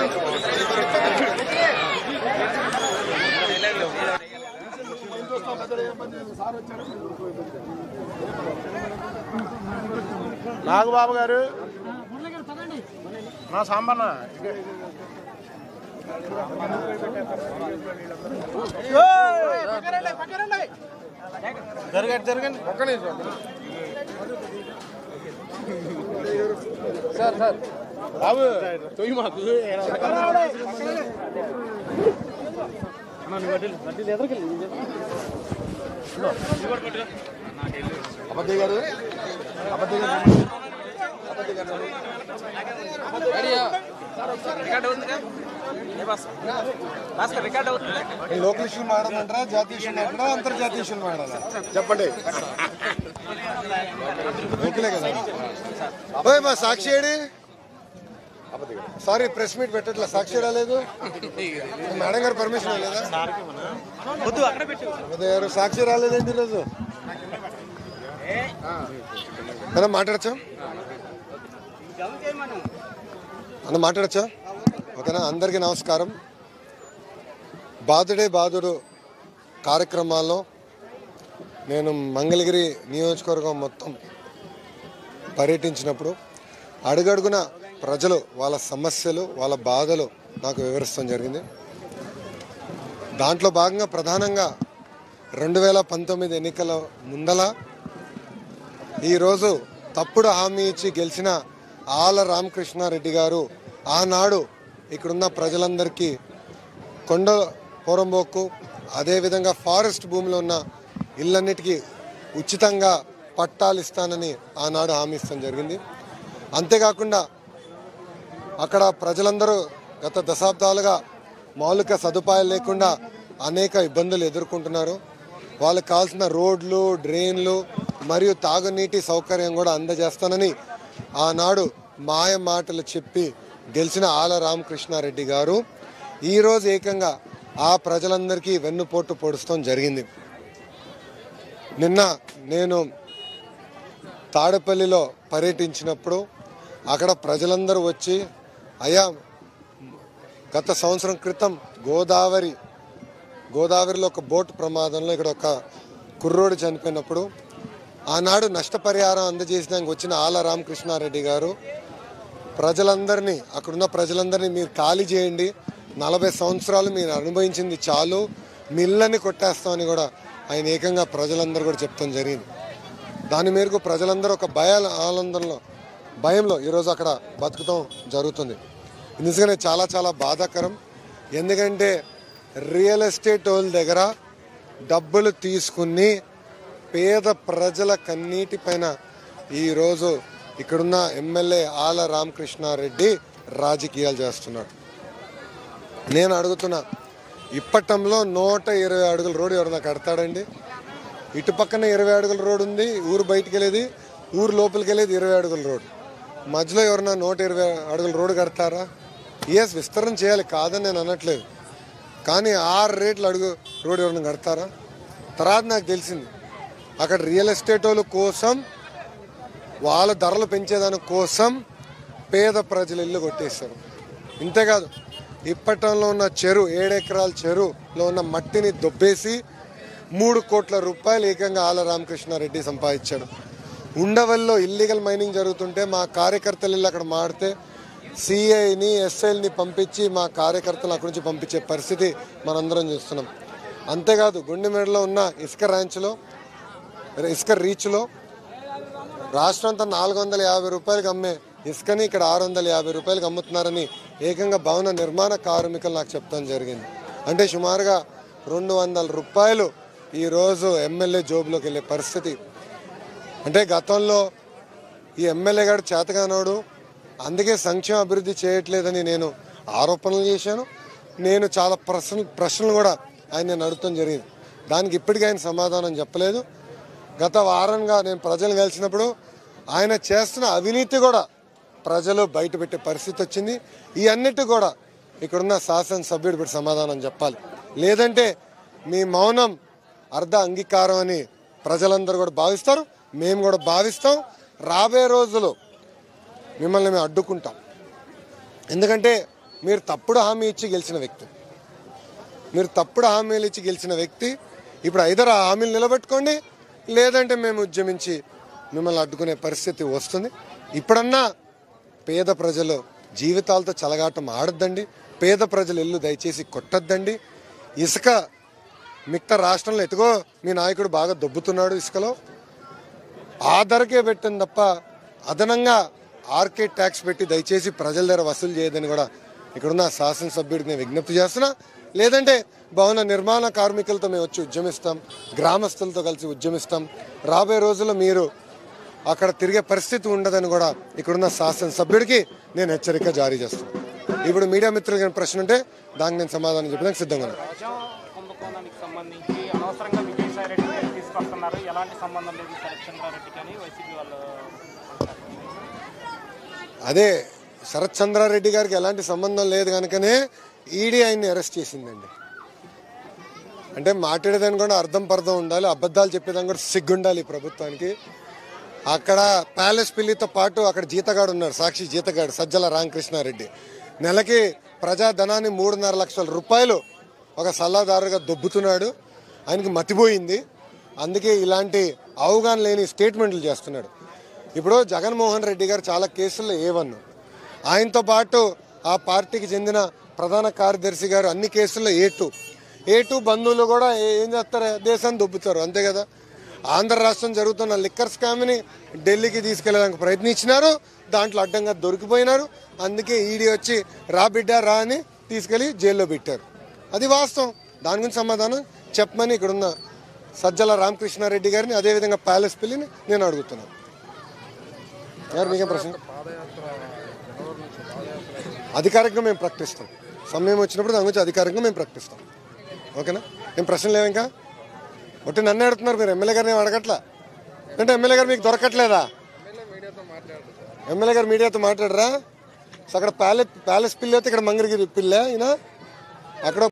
నాగబాబు గారు నా సాంబన్న జరగండి జరగండి ఒక్క నిమిషం సార్ సార్ బాబు తొయ్యి మాకు అబద్ధయ్య గారు అబద్ధయ్య గారు అబద్ధయ్య గారు ఈ లోకల్ ఇష్యూలు మాట్లాడమంటారా జాతీయ ఇష్యూలు మాట్లాడాలా అంతర్జాతీయ ఇష్యూలు మాట్లాడాలా చెప్పండి లోకలే కదా ఓయ్ మా సాక్షి ఏడి సారీ ప్రెస్ మీట్ పెట్టట్లే సాక్షి రాలేదు మేడం గారు పర్మిషన్ లేదా అబద్ధయ్య గారు సాక్షి రాలేదండి ఈరోజు మనం మాట్లాడచ్చా అన్న మాట్లాడచ్చా ఓకేనా అందరికీ నమస్కారం బాధుడే బాధుడు కార్యక్రమాల్లో నేను మంగళగిరి నియోజకవర్గం మొత్తం పర్యటించినప్పుడు అడుగడుగున ప్రజలు వాళ్ళ సమస్యలు వాళ్ళ బాధలు నాకు వివరిస్తాం జరిగింది దాంట్లో భాగంగా ప్రధానంగా రెండు వేల పంతొమ్మిది ఎన్నికల ముందల ఈరోజు తప్పుడు హామీ ఇచ్చి గెలిచిన ఆల రామకృష్ణారెడ్డి గారు ఆనాడు ఇక్కడున్న ప్రజలందరికీ కొండ పోరంబోకు అదేవిధంగా ఫారెస్ట్ భూమిలో ఉన్న ఇళ్ళన్నిటికీ ఉచితంగా పట్టాలు ఇస్తానని ఆనాడు హామీ ఇస్తాం జరిగింది అంతేకాకుండా అక్కడ ప్రజలందరూ గత దశాబ్దాలుగా మౌలిక సదుపాయాలు లేకుండా అనేక ఇబ్బందులు ఎదుర్కొంటున్నారు వాళ్ళకి కావాల్సిన రోడ్లు డ్రైన్లు మరియు తాగునీటి సౌకర్యం కూడా అందజేస్తానని ఆనాడు మాయ మాటలు చెప్పి గెలిచిన ఆల రామకృష్ణారెడ్డి గారు ఈరోజు ఏకంగా ఆ ప్రజలందరికీ వెన్నుపోటు పొడుస్తాం జరిగింది నిన్న నేను తాడపల్లిలో పర్యటించినప్పుడు అక్కడ ప్రజలందరూ వచ్చి అయ్యా గత సంవత్సరం క్రితం గోదావరి గోదావరిలో ఒక బోట్ ప్రమాదంలో ఇక్కడ ఒక కుర్రోడు చనిపోయినప్పుడు ఆనాడు నష్టపరిహారం అందజేసినాక వచ్చిన ఆల రామకృష్ణారెడ్డి గారు ప్రజలందరినీ అక్కడున్న ప్రజలందరినీ మీరు ఖాళీ చేయండి నలభై సంవత్సరాలు మీరు అనుభవించింది చాలు మీ ఇళ్ళని కొట్టేస్తామని కూడా ఆయన ఏకంగా ప్రజలందరూ కూడా చెప్తాం జరిగింది దాని మేరకు ప్రజలందరూ ఒక భయ ఆనందంలో భయంలో ఈరోజు అక్కడ బతుకుతాం జరుగుతుంది నిజంగానే చాలా చాలా బాధాకరం ఎందుకంటే రియల్ ఎస్టేట్ వాళ్ళ దగ్గర డబ్బులు తీసుకుని పేద ప్రజల కన్నీటి పైన ఈరోజు ఇక్కడున్న ఎమ్మెల్యే ఆల రామకృష్ణారెడ్డి రాజకీయాలు చేస్తున్నాడు నేను అడుగుతున్నా ఇప్పటంలో నూట ఇరవై అడుగుల రోడ్డు ఎవరన్నా కడతాడండి ఇటు పక్కన ఇరవై అడుగుల రోడ్డు ఉంది ఊరు బయటికి వెళ్ళేది ఊరు లోపలికి వెళ్ళేది ఇరవై అడుగుల రోడ్డు మధ్యలో ఎవరన్నా నూట ఇరవై అడుగుల రోడ్డు కడతారా ఎస్ విస్తరణ చేయాలి కాదని నేను అనట్లేదు కానీ ఆరు రేట్లు అడుగు రోడ్డు ఎవరైనా కడతారా తర్వాత నాకు తెలిసింది అక్కడ రియల్ ఎస్టేట్ వాళ్ళ కోసం వాళ్ళ ధరలు పెంచేదాని కోసం పేద ప్రజలు ఇల్లు కొట్టేస్తారు ఇంతేకాదు ఇప్పటంలో ఉన్న చెరువు ఏడెకరాల చెరువులో ఉన్న మట్టిని దొబ్బేసి మూడు కోట్ల రూపాయలు ఏకంగా ఆల రామకృష్ణారెడ్డి సంపాదించాడు ఉండవల్లో ఇల్లీగల్ మైనింగ్ జరుగుతుంటే మా కార్యకర్తలు వెళ్ళి అక్కడ మాడితే సిఐని ఎస్ఐల్ని పంపించి మా కార్యకర్తలు అక్కడి నుంచి పంపించే పరిస్థితి మనందరం చూస్తున్నాం అంతేకాదు గుండెమేడలో ఉన్న ఇసుక ర్యాంచ్లో ఇసుక రీచ్లో రాష్ట్రం అంతా నాలుగు వందల యాభై రూపాయలకి అమ్మే ఇసుకని ఇక్కడ ఆరు వందల యాభై రూపాయలకి అమ్ముతున్నారని ఏకంగా భవన నిర్మాణ కార్మికులు నాకు చెప్తాం జరిగింది అంటే సుమారుగా రెండు వందల రూపాయలు ఈరోజు ఎమ్మెల్యే జోబులోకి వెళ్ళే పరిస్థితి అంటే గతంలో ఈ ఎమ్మెల్యే గారు చేతగానోడు అందుకే సంక్షేమ అభివృద్ధి చేయట్లేదని నేను ఆరోపణలు చేశాను నేను చాలా ప్రశ్న ప్రశ్నలు కూడా ఆయన నేను అడుగుతాం జరిగింది దానికి ఇప్పటికీ ఆయన సమాధానం చెప్పలేదు గత వారంగా నేను ప్రజలు కలిసినప్పుడు ఆయన చేస్తున్న అవినీతి కూడా ప్రజలు బయట పెట్టే పరిస్థితి వచ్చింది ఈ అన్నిటి కూడా ఇక్కడున్న శాసనసభ్యుడు ఇప్పుడు సమాధానం చెప్పాలి లేదంటే మీ మౌనం అర్ధ అంగీకారం అని ప్రజలందరూ కూడా భావిస్తారు మేము కూడా భావిస్తాం రాబోయే రోజులు మిమ్మల్ని మేము అడ్డుకుంటాం ఎందుకంటే మీరు తప్పుడు హామీ ఇచ్చి గెలిచిన వ్యక్తి మీరు తప్పుడు హామీలు ఇచ్చి గెలిచిన వ్యక్తి ఇప్పుడు ఐదరు ఆ హామీలు నిలబెట్టుకోండి లేదంటే మేము ఉద్యమించి మిమ్మల్ని అడ్డుకునే పరిస్థితి వస్తుంది ఇప్పుడన్నా పేద ప్రజలు జీవితాలతో చలగాటం ఆడద్దండి పేద ప్రజలు ఇల్లు దయచేసి కొట్టద్దండి ఇసుక మిగతా రాష్ట్రంలో ఎటుగో మీ నాయకుడు బాగా దొబ్బుతున్నాడు ఇసుకలో ఆ ధరకే పెట్టింది తప్ప అదనంగా ఆర్కే ట్యాక్స్ పెట్టి దయచేసి ప్రజల దగ్గర వసూలు చేయదని కూడా ఇక్కడున్న శాసనసభ్యుడికి నేను విజ్ఞప్తి చేస్తున్నా లేదంటే భవన నిర్మాణ కార్మికులతో మేము వచ్చి ఉద్యమిస్తాం గ్రామస్తులతో కలిసి ఉద్యమిస్తాం రాబోయే రోజుల్లో మీరు అక్కడ తిరిగే పరిస్థితి ఉండదని కూడా ఇక్కడున్న శాసనసభ్యుడికి నేను హెచ్చరిక జారీ చేస్తాను ఇప్పుడు మీడియా మిత్రులకి ఏమైనా ప్రశ్న ఉంటే దానికి నేను సమాధానం చెప్పడానికి సిద్ధంగా ఉన్నాను ప్రజా కుంభకోణానికి సంబంధించి అనవసరంగా విజయసాయి రెడ్డి గారు తీసుకొస్తున్నారు ఎలాంటి సంబంధం లేదు శరత్చంద్రారెడ్డికి అని వైసీపీ వాళ్ళు అంటారు. అదే శరత్ చంద్రారెడ్డి గారికి ఎలాంటి సంబంధం లేదు కనుకనే ఈడీ ఆయన్ని అరెస్ట్ చేసిందండి అంటే మాట్లాడేదాన్ని కూడా అర్థం పర్థం ఉండాలి అబద్ధాలు చెప్పేదాన్ని కూడా సిగ్గుండాలి ఈ ప్రభుత్వానికి అక్కడ ప్యాలెస్ పిల్లితో పాటు అక్కడ జీతగాడు ఉన్నాడు సాక్షి జీతగాడు సజ్జల రామకృష్ణారెడ్డి నెలకి ప్రజాధనాన్ని మూడున్నర లక్షల రూపాయలు ఒక సలహాదారుగా దొబ్బుతున్నాడు ఆయనకి మతిపోయింది అందుకే ఇలాంటి అవగాహన లేని స్టేట్మెంట్లు చేస్తున్నాడు ఇప్పుడు జగన్మోహన్ రెడ్డి గారు చాలా కేసుల్లో ఏ వన్ ఆయనతో పాటు ఆ పార్టీకి చెందిన ప్రధాన కార్యదర్శి గారు అన్ని కేసుల్లో ఏ టూ ఏ టూ బంధువులు కూడా ఏ- ఏం చేస్తారు దేశాన్ని దొబ్బుతారు అంతే కదా ఆంధ్ర రాష్ట్రం జరుగుతున్న లిక్కర్ స్కామ్ని ఢిల్లీకి తీసుకెళ్ళడానికి ప్రయత్నించినారు దాంట్లో అడ్డంగా దొరికిపోయినారు అందుకే ఈడీ వచ్చి రా బిడ్డ రా అని తీసుకెళ్లి జైల్లో పెట్టారు అది వాస్తవం దాని గురించి సమాధానం చెప్పమని ఇక్కడున్న సజ్జల రామకృష్ణారెడ్డి గారిని అదేవిధంగా ప్యాలెస్ పిల్లిని నేను అడుగుతున్నాను గారు మీకేం ప్రశ్న అధికారికంగా మేము ప్రకటిస్తాం సమయం వచ్చినప్పుడు దాని గురించి అధికారికంగా మేము ప్రకటిస్తాం ఓకేనా ఏం ప్రశ్న లేవు ఇంకా ఒకటి నన్ను అడుగుతున్నారు మీరు ఎమ్మెల్యే గారిని ఏం అడగట్లా అంటే ఎమ్మెల్యే గారు మీకు దొరకట్లేదా ఎమ్మెల్యే గారు మీడియాతో మాట్లాడరా సో అక్కడ ప్యాలెస్ ప్యాలెస్ పిల్లి అయితే ఇక్కడ మంగళగిరి పిల్ల ఈయన అక్కడ